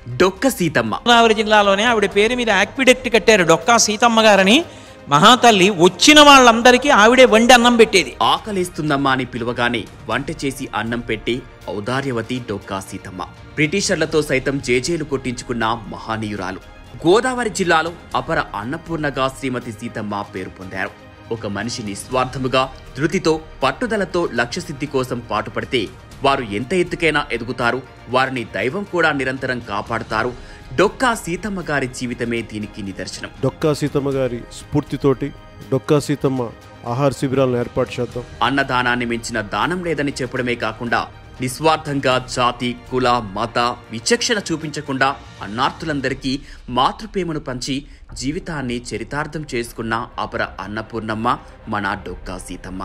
డొక్క సీతమ్మ గోదావరి జిల్లాలోనే ఆవిడ పేరు మీద యాక్విడెక్ట్ కట్టారు డొక్కా సీతమ్మ గారని మహాతల్లి వచ్చిన వాళ్ళందరికీ ఆవిడే వండి అన్నం పెట్టేది ఆకలేస్తుందమ్మా అని పిలువగానే వంట చేసి అన్నం పెట్టి ఔదార్యవతి డొక్కా సీతమ్మ బ్రిటిషర్లతో సైతం జేజేలు కొట్టించుకున్న మహానీయురాలు గోదావరి జిల్లాలో అపర అన్నపూర్ణగా శ్రీమతి సీతమ్మ పేరు పొందారు ఒక మనిషి నిస్వార్థముగా ధృతితో పట్టుదలతో లక్ష్యసిద్ధి కోసం పాటుపడితే వారు ఎంత ఎత్తుకైనా ఎదుగుతారు వారిని దైవం కూడా నిరంతరం కాపాడుతారు డొక్కా సీతమ్మ గారి జీవితమే దీనికి నిదర్శనం డొక్కా సీతమ్మ గారి స్ఫూర్తితోటి డొక్కా సీతమ్మ ఆహార శిబిరాలను ఏర్పాటు చేద్దాం అన్నదానాన్ని మించిన దానం లేదని చెప్పడమే కాకుండా నిస్వార్థంగా జాతి కుల మత విచక్షణ చూపించకుండా అన్నార్థులందరికీ మాతృప్రేమను పంచి జీవితాన్ని చరితార్థం చేసుకున్న అపర అన్నపూర్ణమ్మ మన డొక్కా సీతమ్మ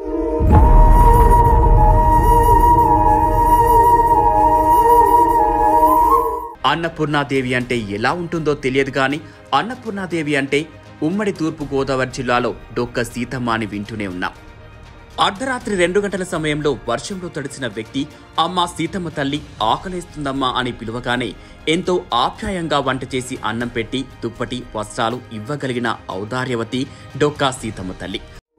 అన్నపూర్ణాదేవి అంటే ఎలా ఉంటుందో తెలియదు కానీ అన్నపూర్ణాదేవి అంటే ఉమ్మడి తూర్పు గోదావరి జిల్లాలో డొక్క సీతమ్మ అని వింటూనే ఉన్నాం అర్ధరాత్రి రెండు గంటల సమయంలో వర్షంలో తడిసిన వ్యక్తి అమ్మ సీతమ్మ తల్లి ఆకలేస్తుందమ్మా అని పిలువగానే ఎంతో ఆప్యాయంగా వంట చేసి అన్నం పెట్టి దుప్పటి వస్త్రాలు ఇవ్వగలిగిన ఔదార్యవతి డొక్కా సీతమ్మ తల్లి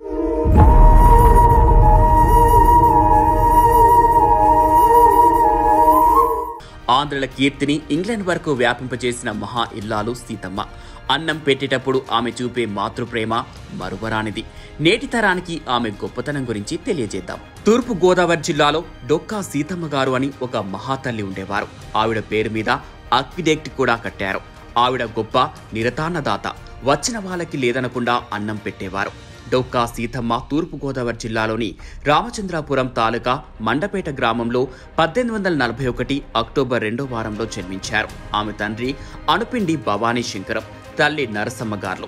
ఆంధ్రుల కీర్తిని ఇంగ్లాండ్ వరకు వ్యాపింపజేసిన మహా ఇల్లాలు సీతమ్మ అన్నం పెట్టేటప్పుడు ఆమె చూపే మాతృప్రేమ మరువరానిది నేటి తరానికి ఆమె గొప్పతనం గురించి తెలియజేద్దాం తూర్పు గోదావరి జిల్లాలో డొక్కా సీతమ్మ గారు అని ఒక మహాతల్లి ఉండేవారు ఆవిడ పేరు మీద అక్విడెక్ట్ కూడా కట్టారు ఆవిడ గొప్ప నిరతాన్నదాత వచ్చిన వాళ్ళకి లేదనకుండా అన్నం పెట్టేవారు డొక్కా సీతమ్మ తూర్పు గోదావరి జిల్లాలోని రామచంద్రాపురం తాలూకా మండపేట గ్రామంలో పద్దెనిమిది వందల నలభై ఒకటి అక్టోబర్ రెండో వారంలో జన్మించారు ఆమె తండ్రి అనుపిండి భవానీ శంకరం తల్లి నరసమ్మ గార్లు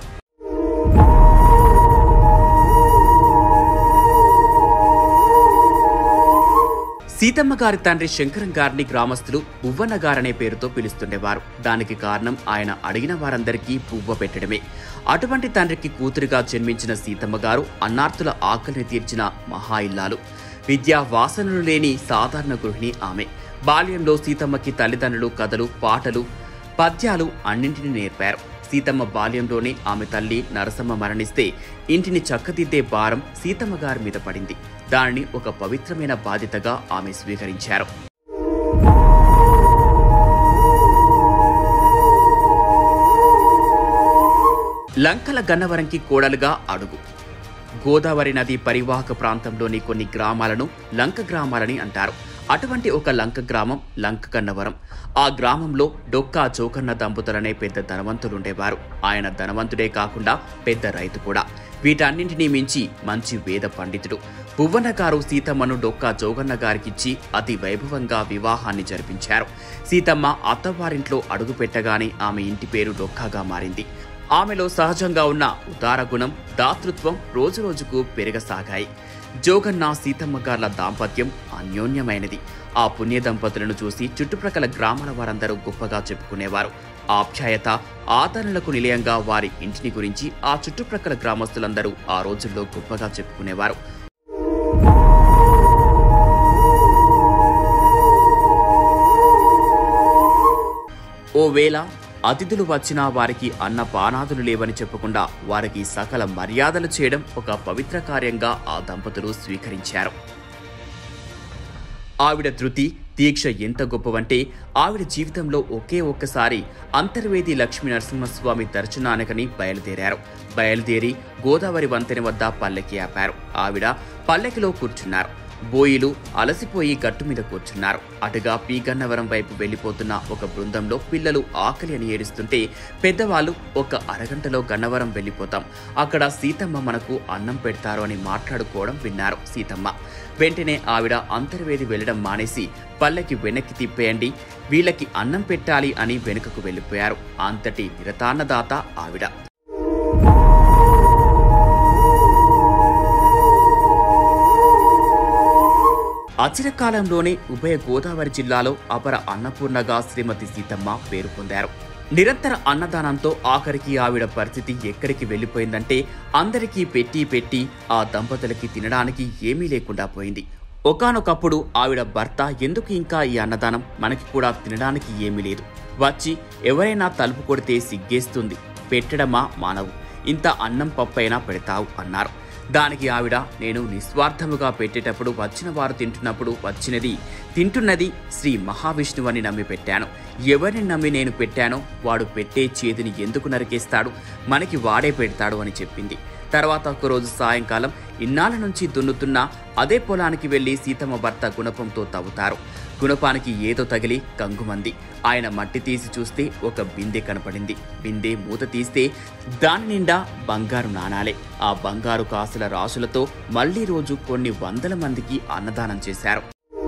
సీతమ్మ గారి తండ్రి శంకరం గారిని గ్రామస్తులు పువ్వన్న గారనే పేరుతో పిలుస్తుండేవారు దానికి కారణం ఆయన అడిగిన వారందరికీ పువ్వ పెట్టడమే అటువంటి తండ్రికి కూతురిగా జన్మించిన సీతమ్మ గారు అన్నార్థుల ఆకలిని తీర్చిన మహా ఇల్లాలు విద్యా వాసనలు లేని సాధారణ గృహిణి ఆమె బాల్యంలో సీతమ్మకి తల్లిదండ్రులు కథలు పాటలు పద్యాలు అన్నింటినీ నేర్పారు సీతమ్మ బాల్యంలోనే ఆమె తల్లి నరసమ్మ మరణిస్తే ఇంటిని చక్కదిద్దే భారం సీతమ్మ గారి మీద పడింది దానిని ఒక పవిత్రమైన బాధ్యతగా ఆమె స్వీకరించారు లంకల గన్నవరంకి కోడలుగా అడుగు గోదావరి నది పరివాహక ప్రాంతంలోని కొన్ని గ్రామాలను లంక గ్రామాలని అంటారు అటువంటి ఒక లంక గ్రామం లంక కన్నవరం ఆ గ్రామంలో డొక్కా జోకన్న దంపతులనే పెద్ద ధనవంతులుండేవారు ఆయన ధనవంతుడే కాకుండా పెద్ద రైతు కూడా వీటన్నింటినీ మించి మంచి వేద పండితుడు పువ్వన్న గారు సీతమ్మను డొక్కా జోగన్న గారికిచ్చి అతి వైభవంగా వివాహాన్ని జరిపించారు సీతమ్మ అత్తవారింట్లో అడుగు పెట్టగానే ఆమె ఇంటి పేరు డొక్కాగా మారింది ఆమెలో సహజంగా ఉన్న ఉదార గుణం దాతృత్వం రోజురోజుకు పెరగసాగాయి జోగన్న సీతమ్మ గార్ల దాంపత్యం అన్యోన్యమైనది ఆ పుణ్య దంపతులను చూసి చుట్టుప్రక్కల గ్రామాల వారందరూ గొప్పగా చెప్పుకునేవారు ఆప్యాయత ఆదరణలకు నిలయంగా వారి ఇంటిని గురించి ఆ చుట్టుప్రక్కల గ్రామస్తులందరూ ఆ రోజుల్లో గొప్పగా చెప్పుకునేవారు ఓ వేళ అతిథులు వచ్చినా వారికి అన్న పానాదులు లేవని చెప్పకుండా వారికి సకల మర్యాదలు చేయడం ఒక పవిత్ర కార్యంగా ఆ దంపతులు స్వీకరించారు ఆవిడ ధృతి దీక్ష ఎంత గొప్పవంటే ఆవిడ జీవితంలో ఒకే ఒక్కసారి అంతర్వేది లక్ష్మీ నరసింహస్వామి దర్శనానికని బయలుదేరారు బయలుదేరి గోదావరి వంతెన వద్ద పల్లెకి ఆపారు ఆవిడ పల్లెకిలో కూర్చున్నారు బోయిలు అలసిపోయి గట్టు మీద కూర్చున్నారు అటుగా పీ గన్నవరం వైపు వెళ్లిపోతున్న ఒక బృందంలో పిల్లలు ఆకలి అని ఏడుస్తుంటే పెద్దవాళ్ళు ఒక అరగంటలో గన్నవరం వెళ్ళిపోతాం అక్కడ సీతమ్మ మనకు అన్నం పెడతారు అని మాట్లాడుకోవడం విన్నారు సీతమ్మ వెంటనే ఆవిడ అంతర్వేది వెళ్ళడం మానేసి పల్లెకి వెనక్కి తిప్పేయండి వీళ్ళకి అన్నం పెట్టాలి అని వెనుకకు వెళ్ళిపోయారు అంతటి నిరతాన్నదాత ఆవిడ అచిరకాలంలోనే ఉభయ గోదావరి జిల్లాలో అపర అన్నపూర్ణగా శ్రీమతి సీతమ్మ పేరు పొందారు నిరంతర అన్నదానంతో ఆఖరికి ఆవిడ పరిస్థితి ఎక్కడికి వెళ్ళిపోయిందంటే అందరికీ పెట్టి పెట్టి ఆ దంపతులకి తినడానికి ఏమీ లేకుండా పోయింది ఒకానొకప్పుడు ఆవిడ భర్త ఎందుకు ఇంకా ఈ అన్నదానం మనకి కూడా తినడానికి ఏమీ లేదు వచ్చి ఎవరైనా తలుపు కొడితే సిగ్గేస్తుంది పెట్టడమా మానవు ఇంత అన్నం పప్పైనా పెడతావు అన్నారు దానికి ఆవిడ నేను నిస్వార్థముగా పెట్టేటప్పుడు వచ్చిన వారు తింటున్నప్పుడు వచ్చినది తింటున్నది శ్రీ మహావిష్ణువు అని నమ్మి పెట్టాను ఎవరిని నమ్మి నేను పెట్టానో వాడు పెట్టే చేతిని ఎందుకు నరికేస్తాడు మనకి వాడే పెడతాడు అని చెప్పింది తర్వాత ఒకరోజు సాయంకాలం ఇన్నాళ్ళ నుంచి దున్నుతున్న అదే పొలానికి వెళ్లి సీతమ్మ భర్త గుణపంతో తవ్వుతారు గుణపానికి ఏదో తగిలి కంగుమంది ఆయన మట్టి తీసి చూస్తే ఒక బిందె కనపడింది బిందె మూత తీస్తే దాని నిండా బంగారు నాణాలే ఆ బంగారు కాసుల రాసులతో మళ్లీ రోజు కొన్ని వందల మందికి అన్నదానం చేశారు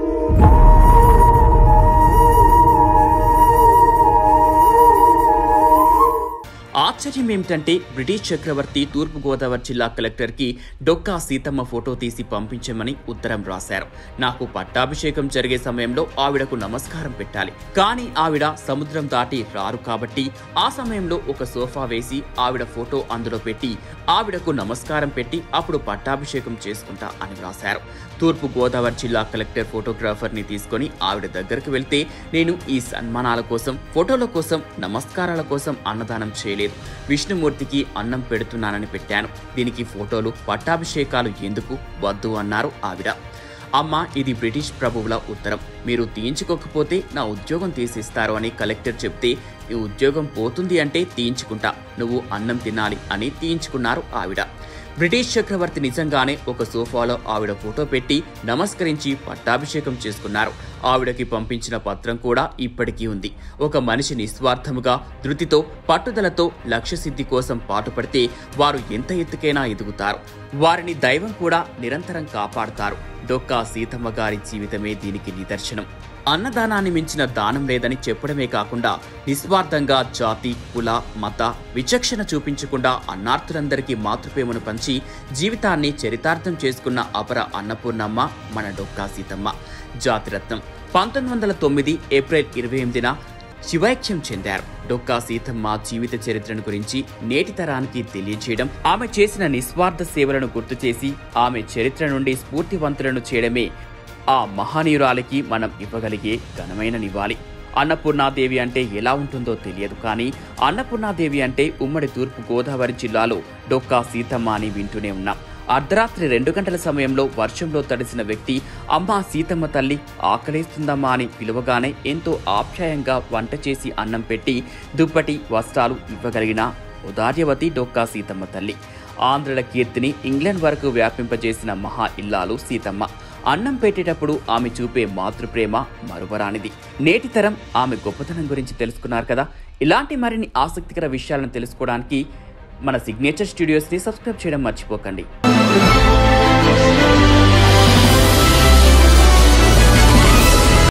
ఆశ్చర్యం ఏమిటంటే బ్రిటిష్ చక్రవర్తి తూర్పు గోదావరి జిల్లా కలెక్టర్కి డొక్కా సీతమ్మ ఫోటో తీసి పంపించమని ఉత్తరం రాశారు నాకు పట్టాభిషేకం జరిగే సమయంలో ఆవిడకు నమస్కారం పెట్టాలి కానీ ఆవిడ సముద్రం దాటి రారు కాబట్టి ఆ సమయంలో ఒక సోఫా వేసి ఆవిడ ఫోటో అందులో పెట్టి ఆవిడకు నమస్కారం పెట్టి అప్పుడు పట్టాభిషేకం చేసుకుంటా అని వ్రాశారు తూర్పు గోదావరి జిల్లా కలెక్టర్ ఫోటోగ్రాఫర్ని తీసుకొని ఆవిడ దగ్గరకు వెళ్తే నేను ఈ సన్మానాల కోసం ఫోటోల కోసం నమస్కారాల కోసం అన్నదానం చేయలేదు విష్ణుమూర్తికి అన్నం పెడుతున్నానని పెట్టాను దీనికి ఫోటోలు పట్టాభిషేకాలు ఎందుకు వద్దు అన్నారు ఆవిడ అమ్మ ఇది బ్రిటిష్ ప్రభువుల ఉత్తరం మీరు తీయించుకోకపోతే నా ఉద్యోగం తీసిస్తారు అని కలెక్టర్ చెప్తే ఈ ఉద్యోగం పోతుంది అంటే తీయించుకుంటా నువ్వు అన్నం తినాలి అని తీయించుకున్నారు ఆవిడ బ్రిటిష్ చక్రవర్తి నిజంగానే ఒక సోఫాలో ఆవిడ ఫోటో పెట్టి నమస్కరించి పట్టాభిషేకం చేసుకున్నారు ఆవిడకి పంపించిన పత్రం కూడా ఇప్పటికీ ఉంది ఒక మనిషి నిస్వార్థముగా ధృతితో పట్టుదలతో లక్ష్య సిద్ధి కోసం పాటుపడితే వారు ఎంత ఎత్తుకైనా ఎదుగుతారు వారిని దైవం కూడా నిరంతరం కాపాడుతారు డొక్కా సీతమ్మ గారి జీవితమే దీనికి నిదర్శనం అన్నదానాన్ని మించిన దానం లేదని చెప్పడమే కాకుండా నిస్వార్థంగా జాతి కుల మత విచక్షణ చూపించకుండా అన్నార్థులందరికీ మాతృప్రేమను పంచి జీవితాన్ని చరితార్థం చేసుకున్న అపర అన్నపూర్ణమ్మ మన డొక్కా సీతమ్మ జాతిరత్నం పంతొమ్మిది వందల తొమ్మిది ఏప్రిల్ ఇరవై ఎనిమిదిన శివైక్యం చెందారు డొక్కా సీతమ్మ జీవిత చరిత్రను గురించి నేటి తరానికి తెలియజేయడం ఆమె చేసిన నిస్వార్థ సేవలను గుర్తు చేసి ఆమె చరిత్ర నుండి స్ఫూర్తివంతులను చేయడమే ఆ మహనీయురాలికి మనం ఇవ్వగలిగే ఘనమైన నివాళి అన్నపూర్ణాదేవి అంటే ఎలా ఉంటుందో తెలియదు కానీ అన్నపూర్ణాదేవి అంటే ఉమ్మడి తూర్పు గోదావరి జిల్లాలో డొక్కా సీతమ్మ అని వింటూనే ఉన్నాం అర్ధరాత్రి రెండు గంటల సమయంలో వర్షంలో తడిసిన వ్యక్తి అమ్మా సీతమ్మ తల్లి ఆకలేస్తుందమ్మా అని పిలువగానే ఎంతో ఆప్యాయంగా వంట చేసి అన్నం పెట్టి దుప్పటి వస్త్రాలు ఇవ్వగలిగిన ఉదార్యవతి డొక్కా సీతమ్మ తల్లి ఆంధ్రుల కీర్తిని ఇంగ్లాండ్ వరకు వ్యాపింపజేసిన మహా ఇల్లాలు సీతమ్మ అన్నం పెట్టేటప్పుడు ఆమె చూపే మాతృప్రేమ మరువరానిది నేటి తరం ఆమె గొప్పతనం గురించి తెలుసుకున్నారు కదా ఇలాంటి మరిన్ని ఆసక్తికర విషయాలను తెలుసుకోవడానికి మన సిగ్నేచర్ స్టూడియోస్ని సబ్స్క్రైబ్ చేయడం మర్చిపోకండి